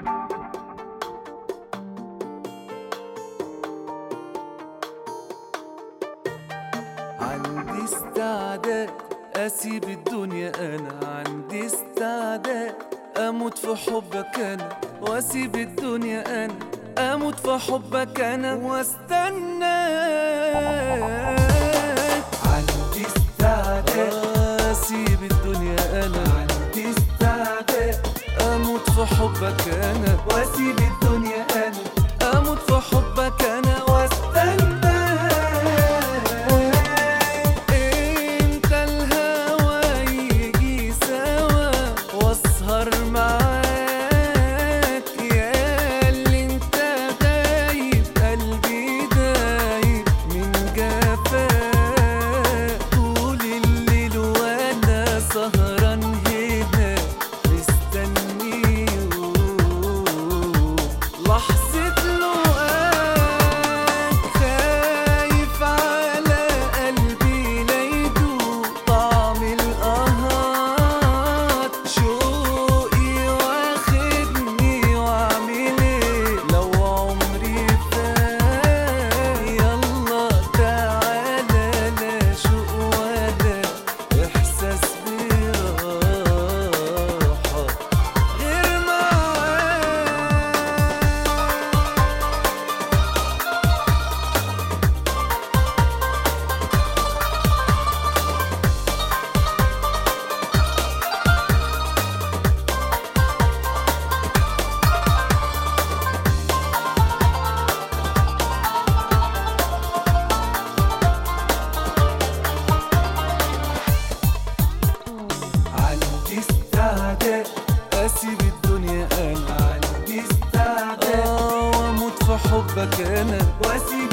عندي استعداد اسيب الدنيا انا عندي استعداد اموت في حبك انا واسيب الدنيا انا اموت في حبك انا واستناك عندي استعداد اسيب الدنيا انا عندي استعداد اموت في حبك انا واسيب الدنيا انا اموت في حبك انا واستناك انت الهوى يجي سوا واسهر معاك يا اللي انت دايب قلبي دايب من جفاك طول الليل وانا سهران هنا مستنيه لحظة لقاك خايف على قلبي لا يدوق طعم القهار شوقي واخدني واعمل ايه لو عمري فات يلا تعالى لا شوق ولا احساس براحة غير معاك عندي استعداد اسيب الدنيا انا عندي استعداد اه واموت في حبك انا واسيب